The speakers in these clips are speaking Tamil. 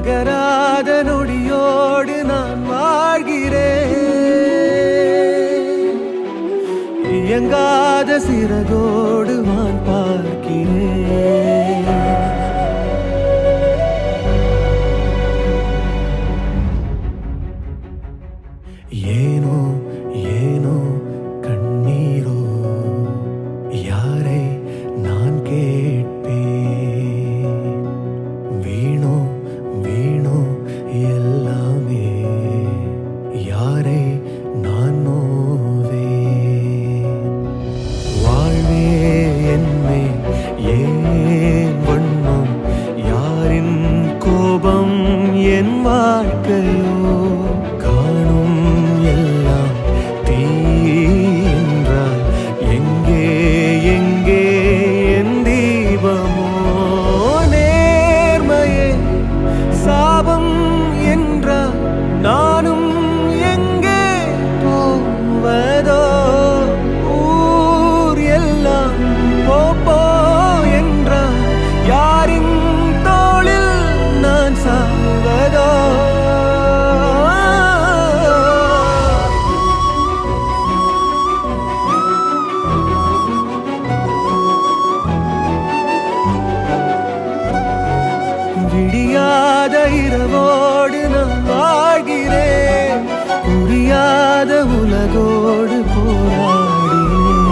நகராத நொடியோடு நான் வாழ்கிறேன் இயங்காத சிறகோடு நான் பார்க்கிறேன் ஏனோ ஏனோ கண்ணீரோ யாரை நான் கேட்பேன் வீணோ வீணோ எல்லாமே யாரை நான் நோவேன் வாழ்வே என்னை ஏன் வண்ணம் யாரின் கோபம் என் வாழ்க்கையோ காணும் எல்லாம் தீ என்றால் எங்கே எங்கே என் தீபமோ நேர்மையே சாபம் என்றால் நானும் எங்கே போவதோ ஊர் எல்லாம் போப்போ என்றால் யாரின் தோளில் நான் சாவதோ விடியாத இரவோடு நான் வாழ்கிறேன் புரியாத உலகோடு போராடினேன்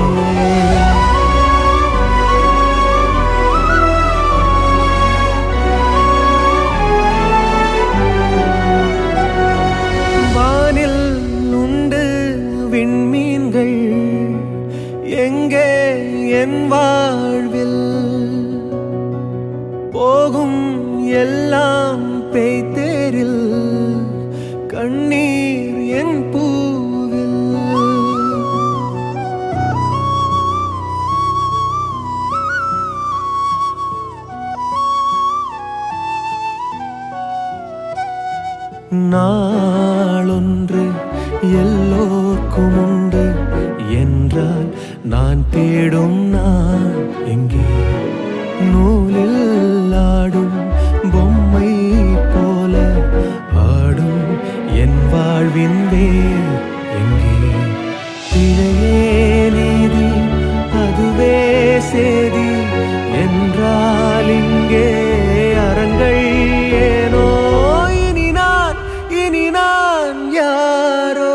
வானில் உண்டு விண்மீன்கள் எங்கே என் வாழ்வில் போகும் எல்லாம் பெய்தேரில் கண்ணீர் என் பூவில் நாளொன்று எல்லோர்க்கும் உண்டு என்றால் நான் தேடும் நான் எங்கே நூலில் ஆடும் பொம்மை போல ஆடும் என் வாழ்வின் வேர் எங்கே பிழையே நீதி அதுவே சேதி என்றால் இங்கே அறங்கள் ஏனோ இனி நான் இனி நான் யாரோ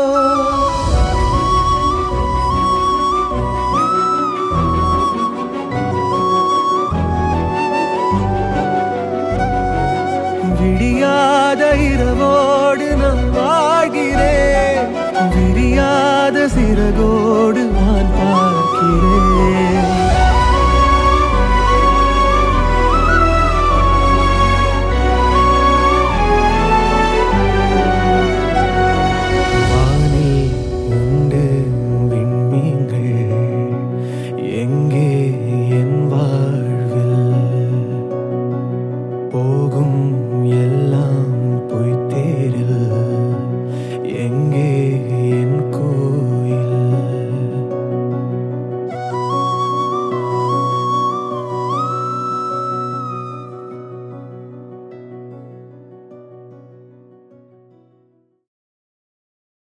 விடியாத இரவோடு நான் வாழ்கிறேன் விரியாத சிறகோடு